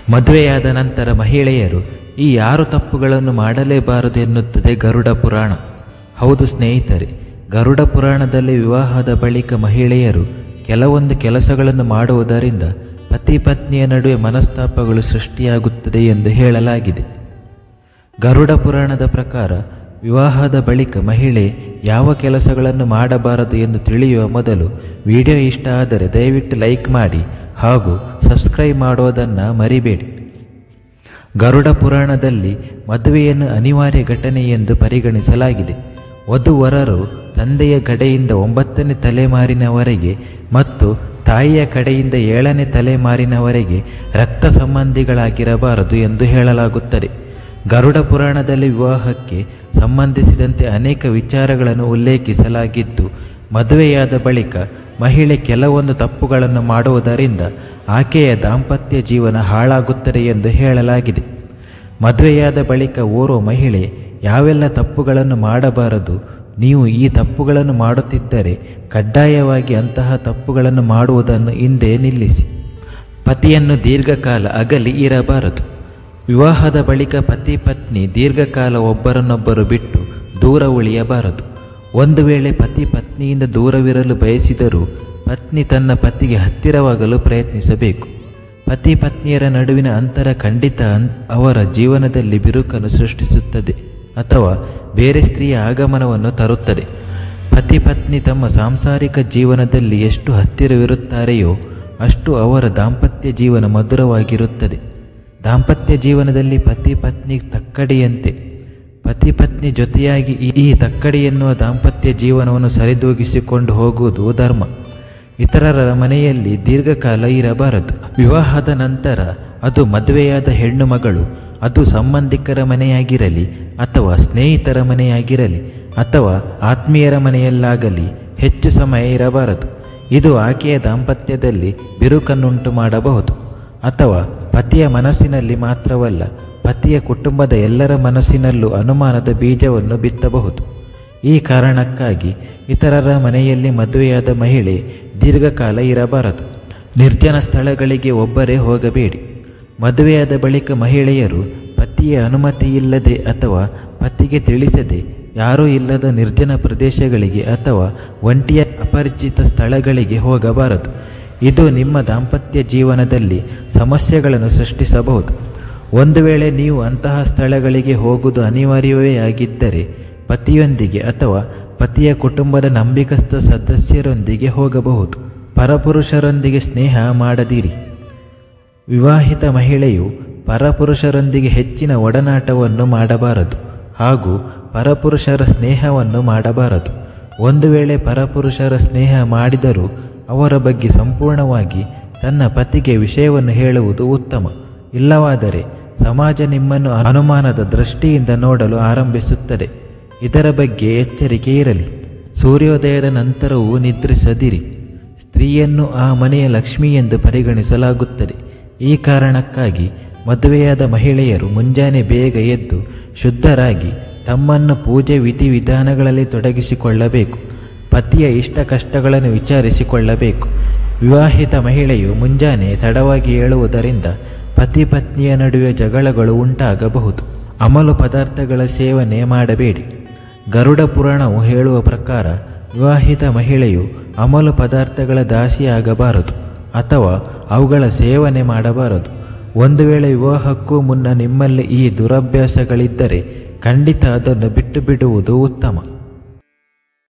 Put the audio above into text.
ಮದುವೆಯಾದ ನಂತರ ಮಹಿಳೆಯರು ಈ ಆರು ತಪ್ಪುಗಳನ್ನು ಮಾಡಲೇಬಾರದು ಎನ್ನುತ್ತದೆ ಗರುಡ ಪುರಾಣ ಹೌದು ಸ್ನೇಹಿತರೆ ಗರುಡ ಪುರಾಣದಲ್ಲಿ ವಿವಾಹದ ಬಳಿಕ ಮಹಿಳೆಯರು ಕೆಲವೊಂದು ಕೆಲಸಗಳನ್ನು ಮಾಡುವುದರಿಂದ ಪತಿ ಪತ್ನಿಯ ನಡುವೆ ಮನಸ್ತಾಪಗಳು ಸೃಷ್ಟಿಯಾಗುತ್ತದೆ ಎಂದು ಹೇಳಲಾಗಿದೆ ಗರುಡ ಪುರಾಣದ ಪ್ರಕಾರ ವಿವಾಹದ ಬಳಿಕ ಮಹಿಳೆ ಯಾವ ಕೆಲಸಗಳನ್ನು ಮಾಡಬಾರದು ಎಂದು ತಿಳಿಯುವ ಮೊದಲು ವಿಡಿಯೋ ಇಷ್ಟ ಆದರೆ ದಯವಿಟ್ಟು ಲೈಕ್ ಮಾಡಿ ಹಾಗೂ ಸಬ್ಸ್ಕ್ರೈಬ್ ಮಾಡುವುದನ್ನು ಮರಿಬೇಡಿ ಗರುಡ ಪುರಾಣದಲ್ಲಿ ಮದುವೆಯನ್ನು ಅನಿವಾರ್ಯ ಘಟನೆ ಎಂದು ಪರಿಗಣಿಸಲಾಗಿದೆ ವಧುವರರು ತಂದೆಯ ಕಡೆಯಿಂದ ಒಂಬತ್ತನೇ ತಲೆಮಾರಿನವರೆಗೆ ಮತ್ತು ತಾಯಿಯ ಕಡೆಯಿಂದ ಏಳನೇ ತಲೆಮಾರಿನವರೆಗೆ ರಕ್ತ ಸಂಬಂಧಿಗಳಾಗಿರಬಾರದು ಎಂದು ಹೇಳಲಾಗುತ್ತದೆ ಗರುಡ ಪುರಾಣದಲ್ಲಿ ವಿವಾಹಕ್ಕೆ ಸಂಬಂಧಿಸಿದಂತೆ ಅನೇಕ ವಿಚಾರಗಳನ್ನು ಉಲ್ಲೇಖಿಸಲಾಗಿದ್ದು ಮದುವೆಯಾದ ಬಳಿಕ ಮಹಿಳೆ ಕೆಲವೊಂದು ತಪ್ಪುಗಳನ್ನು ಮಾಡುವುದರಿಂದ ಆಕೆಯ ದಾಂಪತ್ಯ ಜೀವನ ಹಾಳಾಗುತ್ತದೆ ಎಂದು ಹೇಳಲಾಗಿದೆ ಮದುವೆಯಾದ ಬಳಿಕ ಓರ್ವ ಮಹಿಳೆ ಯಾವೆಲ್ಲ ತಪ್ಪುಗಳನ್ನು ಮಾಡಬಾರದು ನೀವು ಈ ತಪ್ಪುಗಳನ್ನು ಮಾಡುತ್ತಿದ್ದರೆ ಕಡ್ಡಾಯವಾಗಿ ಅಂತಹ ತಪ್ಪುಗಳನ್ನು ಮಾಡುವುದನ್ನು ಹಿಂದೆ ನಿಲ್ಲಿಸಿ ಪತಿಯನ್ನು ದೀರ್ಘಕಾಲ ಅಗಲಿ ಇರಬಾರದು ವಿವಾಹದ ಬಳಿಕ ಪತಿ ಪತ್ನಿ ದೀರ್ಘಕಾಲ ಒಬ್ಬರನ್ನೊಬ್ಬರು ಬಿಟ್ಟು ದೂರ ಉಳಿಯಬಾರದು ಒಂದು ವೇಳೆ ಪತಿ ಪತ್ನಿಯಿಂದ ದೂರವಿರಲು ಬಯಸಿದರೂ ಪತ್ನಿ ತನ್ನ ಪತಿಗೆ ಹತ್ತಿರವಾಗಲು ಪ್ರಯತ್ನಿಸಬೇಕು ಪತಿ ಪತ್ನಿಯರ ನಡುವಿನ ಅಂತರ ಖಂಡಿತ ಅನ್- ಅವರ ಜೀವನದಲ್ಲಿ ಬಿರುಕನ್ನು ಸೃಷ್ಟಿಸುತ್ತದೆ ಅಥವಾ ಬೇರೆ ಸ್ತ್ರೀಯ ಆಗಮನವನ್ನು ತರುತ್ತದೆ ಪತಿ ಪತ್ನಿ ತಮ್ಮ ಸಾಂಸಾರಿಕ ಜೀವನದಲ್ಲಿ ಎಷ್ಟು ಹತ್ತಿರವಿರುತ್ತಾರೆಯೋ ಅಷ್ಟು ಅವರ ದಾಂಪತ್ಯ ಜೀವನ ಮಧುರವಾಗಿರುತ್ತದೆ ದಾಂಪತ್ಯ ಜೀವನದಲ್ಲಿ ಪತಿ ಪತ್ನಿ ತಕ್ಕಡಿಯಂತೆ ಪತಿ ಪತ್ನಿ ಜೊತೆಯಾಗಿ ಈ- ಈ ತಕ್ಕಡಿ ಎನ್ನುವ ದಾಂಪತ್ಯ ಜೀವನವನ್ನು ಸರಿದೂಗಿಸಿಕೊಂಡು ಹೋಗುವುದು ಧರ್ಮ ಇತರರ ಮನೆಯಲ್ಲಿ ದೀರ್ಘಕಾಲ ಇರಬಾರದು ವಿವಾಹದ ನಂತರ ಅದು ಮದುವೆಯಾದ ಹೆಣ್ಣು ಮಗಳು ಅದು ಸಂಬಂಧಿಕರ ಮನೆಯಾಗಿರಲಿ ಅಥವಾ ಸ್ನೇಹಿತರ ಮನೆಯಾಗಿರಲಿ ಅಥವಾ ಆತ್ಮೀಯರ ಮನೆಯಲ್ಲಾಗಲಿ ಹೆಚ್ಚು ಸಮಯ ಇರಬಾರದು ಇದು ಆಕೆಯ ದಾಂಪತ್ಯದಲ್ಲಿ ಬಿರುಕನ್ನುಂಟು ಮಾಡಬಹುದು ಅಥವಾ ಪತಿಯ ಮನಸ್ಸಿನಲ್ಲಿ ಮಾತ್ರವಲ್ಲ ಪತಿಯ ಕುಟುಂಬದ ಎಲ್ಲರ ಮನಸ್ಸಿನಲ್ಲೂ ಅನುಮಾನದ ಬೀಜವನ್ನು ಬಿತ್ತಬಹುದು ಈ ಕಾರಣಕ್ಕಾಗಿ ಇತರರ ಮನೆಯಲ್ಲಿ ಮದುವೆಯಾದ ಮಹಿಳೆ ದೀರ್ಘಕಾಲ ಇರಬಾರದು ನಿರ್ಜನ ಸ್ಥಳಗಳಿಗೆ ಒಬ್ಬರೇ ಹೋಗಬೇಡಿ ಮದುವೆಯಾದ ಬಳಿಕ ಮಹಿಳೆಯರು ಪತಿಯ ಅನುಮತಿಯಿಲ್ಲದೆ ಅಥವಾ ಪತಿಗೆ ತಿಳಿಸದೆ ಯಾರೂ ಇಲ್ಲದ ನಿರ್ಜನ ಪ್ರದೇಶಗಳಿಗೆ ಅಥವಾ ಒಂಟಿಯ ಅಪರಿಚಿತ ಸ್ಥಳಗಳಿಗೆ ಹೋಗಬಾರದು ಇದು ನಿಮ್ಮ ದಾಂಪತ್ಯ ಜೀವನದಲ್ಲಿ ಸಮಸ್ಯೆಗಳನ್ನು ಸೃಷ್ಟಿಸಬಹುದು ಒಂದು ವೇಳೆ ನೀವು ಅಂತಹ ಸ್ಥಳಗಳಿಗೆ ಹೋಗುವುದು ಅನಿವಾರ್ಯವೇ ಆಗಿದ್ದರೆ ಪತಿಯೊಂದಿಗೆ ಅಥವಾ ಪತಿಯ ಕುಟುಂಬದ ನಂಬಿಕಸ್ಥ ಸದಸ್ಯರೊಂದಿಗೆ ಹೋಗಬಹುದು ಪರಪುರುಷರೊಂದಿಗೆ ಸ್ನೇಹ ಮಾಡದಿರಿ ವಿವಾಹಿತ ಮಹಿಳೆಯು ಪರಪುರುಷರೊಂದಿಗೆ ಹೆಚ್ಚಿನ ಒಡನಾಟವನ್ನು ಮಾಡಬಾರದು ಹಾಗೂ ಪರಪುರುಷರ ಸ್ನೇಹವನ್ನು ಮಾಡಬಾರದು ಒಂದು ವೇಳೆ ಪರಪುರುಷರ ಸ್ನೇಹ ಮಾಡಿದರೂ ಅವರ ಬಗ್ಗೆ ಸಂಪೂರ್ಣವಾಗಿ ತನ್ನ ಪತಿಗೆ ವಿಷಯವನ್ನು ಹೇಳುವುದು ಉತ್ತಮ ಇಲ್ಲವಾದರೆ ಸಮಾಜ ನಿಮ್ಮನ್ನು ಅನುಮಾನದ ದೃಷ್ಟಿಯಿಂದ ನೋಡಲು ಆರಂಭಿಸುತ್ತದೆ ಇದರ ಬಗ್ಗೆ ಎಚ್ಚರಿಕೆ ಇರಲಿ ಸೂರ್ಯೋದಯದ ನಂತರವೂ ನಿದ್ರಿಸದಿರಿ ಸ್ತ್ರೀಯನ್ನು ಆ ಮನೆಯ ಲಕ್ಷ್ಮಿ ಎಂದು ಪರಿಗಣಿಸಲಾಗುತ್ತದೆ ಈ ಕಾರಣಕ್ಕಾಗಿ ಮದುವೆಯಾದ ಮಹಿಳೆಯರು ಮುಂಜಾನೆ ಬೇಗ ಎದ್ದು ಶುದ್ಧರಾಗಿ ತಮ್ಮನ್ನು ಪೂಜೆ ವಿಧಿವಿಧಾನಗಳಲ್ಲಿ ತೊಡಗಿಸಿಕೊಳ್ಳಬೇಕು ಪತಿಯ ಇಷ್ಟ ಕಷ್ಟಗಳನ್ನು ವಿಚಾರಿಸಿಕೊಳ್ಳಬೇಕು ವಿವಾಹಿತ ಮಹಿಳೆಯು ಮುಂಜಾನೆ ತಡವಾಗಿ ಏಳುವುದರಿಂದ ಪತಿ ಪತ್ನಿಯ ನಡುವೆ ಜಗಳಗಳು ಉಂಟಾಗಬಹುದು ಅಮಲು ಪದಾರ್ಥಗಳ ಸೇವನೆ ಮಾಡಬೇಡಿ ಗರುಡ ಪುರಾಣವು ಹೇಳುವ ಪ್ರಕಾರ ವಿವಾಹಿತ ಮಹಿಳೆಯು ಅಮಲು ಪದಾರ್ಥಗಳ ದಾಸಿಯಾಗಬಾರದು ಅಥವಾ ಅವುಗಳ ಸೇವನೆ ಮಾಡಬಾರದು ಒಂದು ವೇಳೆ ವಿವಾಹಕ್ಕೂ ಮುನ್ನ ನಿಮ್ಮಲ್ಲಿ ಈ ದುರಭ್ಯಾಸಗಳಿದ್ದರೆ ಖಂಡಿತ ಅದನ್ನು ಬಿಟ್ಟು ಬಿಡುವುದು ಉತ್ತಮ